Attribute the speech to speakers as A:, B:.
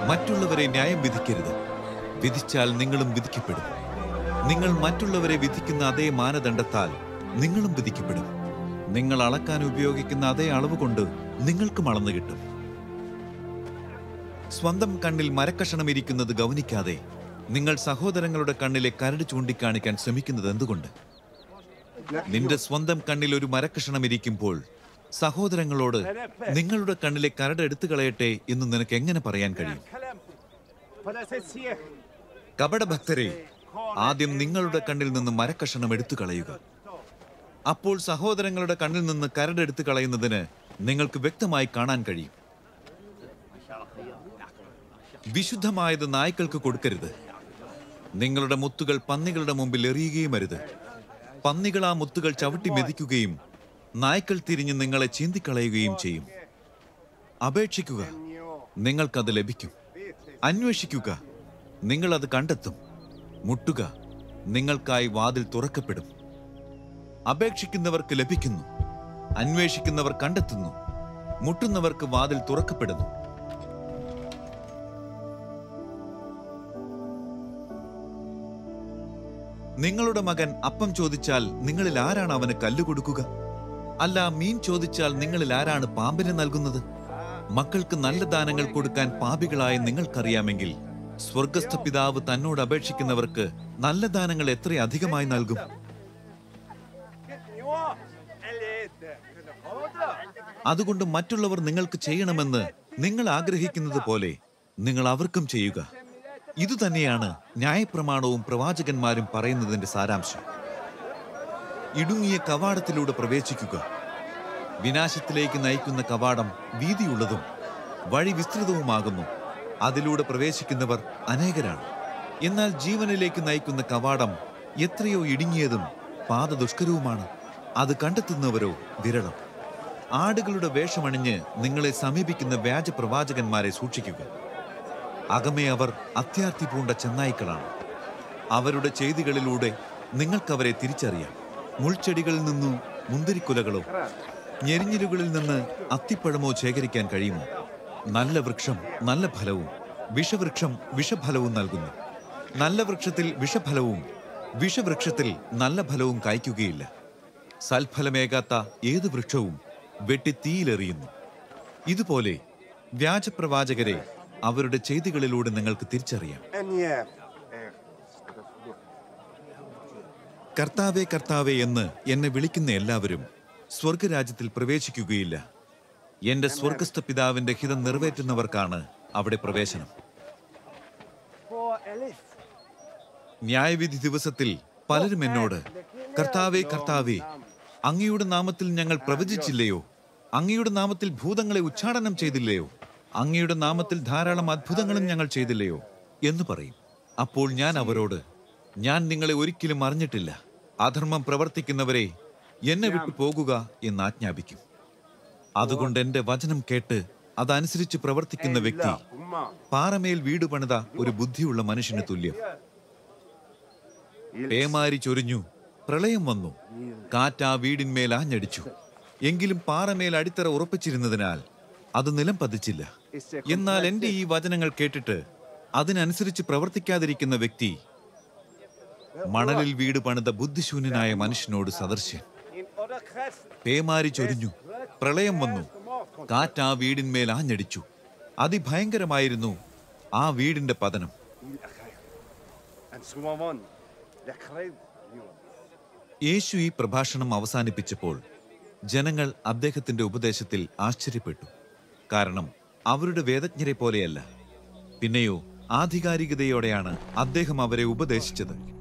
A: മറ്റുള്ളവരെ ന്യായം വിധിക്കരുത് വിധിച്ചാൽ നിങ്ങളും വിധിക്കപ്പെടും നിങ്ങൾ മറ്റുള്ളവരെ വിധിക്കുന്ന അതേ മാനദണ്ഡത്താൽ നിങ്ങളും വിധിക്കപ്പെടും നിങ്ങൾ അളക്കാൻ ഉപയോഗിക്കുന്ന അതേ അളവ് കൊണ്ട് നിങ്ങൾക്കും അളന്നു കിട്ടും സ്വന്തം കണ്ണിൽ മരക്കഷണം ഇരിക്കുന്നത് ഗൗനിക്കാതെ നിങ്ങൾ സഹോദരങ്ങളുടെ കണ്ണിലെ കരട് ചൂണ്ടിക്കാണിക്കാൻ ശ്രമിക്കുന്നത് എന്തുകൊണ്ട് നിന്റെ സ്വന്തം കണ്ണിൽ ഒരു മരക്കഷണം ഇരിക്കുമ്പോൾ സഹോദരങ്ങളോട് നിങ്ങളുടെ കണ്ണിലെ കരട് എടുത്തു കളയട്ടെ എന്ന് നിനക്ക് എങ്ങനെ പറയാൻ കഴിയും കപടഭക്തരെ ആദ്യം നിങ്ങളുടെ കണ്ണിൽ നിന്ന് മരക്കഷണം എടുത്തു കളയുക അപ്പോൾ സഹോദരങ്ങളുടെ കണ്ണിൽ നിന്ന് കരടെടുത്തു കളയുന്നതിന് നിങ്ങൾക്ക് വ്യക്തമായി കാണാൻ കഴിയും വിശുദ്ധമായത് നായ്ക്കൾക്ക് കൊടുക്കരുത് നിങ്ങളുടെ മുത്തുകൾ പന്നികളുടെ മുമ്പിൽ എറിയുകയും അരുത് പന്നികൾ ആ മുത്തുകൾ ചവിട്ടി മെതിക്കുകയും നായ്ക്കൾ തിരിഞ്ഞ് നിങ്ങളെ ചീന്തിക്കളയുകയും ചെയ്യും അപേക്ഷിക്കുക നിങ്ങൾക്കത് ലഭിക്കും അന്വേഷിക്കുക നിങ്ങൾ അത് കണ്ടെത്തും മുട്ടുക നിങ്ങൾക്കായി വാതിൽ തുറക്കപ്പെടും അപേക്ഷിക്കുന്നവർക്ക് ലഭിക്കുന്നു അന്വേഷിക്കുന്നവർ കണ്ടെത്തുന്നു മുട്ടുന്നവർക്ക് വാതിൽ തുറക്കപ്പെടുന്നു നിങ്ങളുടെ മകൻ അപ്പം ചോദിച്ചാൽ നിങ്ങളിൽ ആരാണ് അവന് കല്ല് കൊടുക്കുക അല്ല മീൻ ചോദിച്ചാൽ നിങ്ങളിൽ ആരാണ് പാമ്പിന് നൽകുന്നത് മക്കൾക്ക് നല്ല ദാനങ്ങൾ കൊടുക്കാൻ പാപികളായ നിങ്ങൾക്കറിയാമെങ്കിൽ സ്വർഗസ്ഥ പിതാവ് തന്നോട് അപേക്ഷിക്കുന്നവർക്ക് നല്ല ദാനങ്ങൾ എത്ര അധികമായി നൽകും അതുകൊണ്ട് മറ്റുള്ളവർ നിങ്ങൾക്ക് ചെയ്യണമെന്ന് നിങ്ങൾ ആഗ്രഹിക്കുന്നത് പോലെ നിങ്ങൾ അവർക്കും ചെയ്യുക ഇതുതന്നെയാണ് ന്യായപ്രമാണവും പ്രവാചകന്മാരും പറയുന്നതിന്റെ സാരാംശം ഇടുങ്ങിയ കവാടത്തിലൂടെ പ്രവേശിക്കുക വിനാശത്തിലേക്ക് നയിക്കുന്ന കവാടം വീതിയുള്ളതും വഴി വിസ്തൃതവുമാകുന്നു അതിലൂടെ പ്രവേശിക്കുന്നവർ അനേകരാണ് എന്നാൽ ജീവനിലേക്ക് നയിക്കുന്ന കവാടം എത്രയോ ഇടുങ്ങിയതും പാത ദുഷ്കരവുമാണ് അത് കണ്ടെത്തുന്നവരോ വിരളം ആടുകളുടെ വേഷമണിഞ്ഞ് നിങ്ങളെ സമീപിക്കുന്ന വ്യാജ പ്രവാചകന്മാരെ സൂക്ഷിക്കുക അകമേ അവർ അത്യാർത്ഥി പൂണ്ട ചെന്നായ്ക്കളാണ് അവരുടെ ചെയ്തികളിലൂടെ നിങ്ങൾക്കവരെ തിരിച്ചറിയാം മുൾച്ചെടികളിൽ നിന്നു മുന്തിരിക്കുലകളോ ഞെരിഞ്ഞിലുകളിൽ നിന്ന് അത്തിപ്പഴമോ ശേഖരിക്കാൻ കഴിയുമോ നല്ല വൃക്ഷം നല്ല ഫലവും വിഷവൃക്ഷം വിഷഫലവും നൽകുന്നു നല്ല വൃക്ഷത്തിൽ വിഷഫലവും വിഷവൃക്ഷത്തിൽ നല്ല ഫലവും കായ്ക്കുകയില്ല സൽഫലമേകാത്ത ഏത് വൃക്ഷവും വെട്ടി തീയിലെറിയുന്നു ഇതുപോലെ വ്യാജപ്രവാചകരെ അവരുടെ ചെയ്തികളിലൂടെ നിങ്ങൾക്ക് തിരിച്ചറിയാം കർത്താവേ കർത്താവേ എന്ന് എന്നെ വിളിക്കുന്ന എല്ലാവരും സ്വർഗരാജ്യത്തിൽ പ്രവേശിക്കുകയില്ല എന്റെ സ്വർഗസ്ഥ പിതാവിന്റെ ഹിതം നിറവേറ്റുന്നവർക്കാണ് അവിടെ പ്രവേശനം ന്യായവിധി ദിവസത്തിൽ പലരും എന്നോട് കർത്താവേ കർത്താവേ അങ്ങയുടെ നാമത്തിൽ ഞങ്ങൾ പ്രവചിച്ചില്ലയോ അങ്ങയുടെ നാമത്തിൽ ഭൂതങ്ങളെ ഉച്ചാടനം ചെയ്തില്ലയോ അങ്ങയുടെ നാമത്തിൽ ധാരാളം അത്ഭുതങ്ങളും ഞങ്ങൾ ചെയ്തില്ലയോ എന്ന് പറയും അപ്പോൾ ഞാൻ അവരോട് ഞാൻ നിങ്ങളെ ഒരിക്കലും അറിഞ്ഞിട്ടില്ല അധർമ്മം പ്രവർത്തിക്കുന്നവരെ എന്നെ വിട്ടു പോകുക എന്ന് ആജ്ഞാപിക്കും അതുകൊണ്ട് എന്റെ വചനം കേട്ട് അതനുസരിച്ച് പ്രവർത്തിക്കുന്ന വ്യക്തി പാറമേൽ വീട് പണിത ഒരു ബുദ്ധിയുള്ള മനുഷ്യന് തുല്യം പേമാരി ചൊരിഞ്ഞു പ്രളയം വന്നു കാറ്റ് ആ വീടിന്മേൽ ആഞ്ഞടിച്ചു എങ്കിലും പാറമേൽ അടിത്തറ ഉറപ്പിച്ചിരുന്നതിനാൽ അത് നിലം പതിച്ചില്ല എന്നാൽ എന്റെ ഈ വചനങ്ങൾ കേട്ടിട്ട് അതിനനുസരിച്ച് പ്രവർത്തിക്കാതിരിക്കുന്ന വ്യക്തി മണലിൽ വീട് പണിത ബുദ്ധിശൂന്യനായ മനുഷ്യനോട് സദൃശ്യൻ പേമാരി ചൊരിഞ്ഞു പ്രളയം വന്നു കാറ്റ് ആ വീടിന്മേൽ ആഞ്ഞടിച്ചു അതിഭയങ്കരമായിരുന്നു ആ വീടിന്റെ പതനം യേശു ഈ പ്രഭാഷണം അവസാനിപ്പിച്ചപ്പോൾ ജനങ്ങൾ അദ്ദേഹത്തിന്റെ ഉപദേശത്തിൽ ആശ്ചര്യപ്പെട്ടു കാരണം അവരുടെ വേദജ്ഞരെ പോലെയല്ല പിന്നെയോ ആധികാരികതയോടെയാണ് അദ്ദേഹം അവരെ ഉപദേശിച്ചത്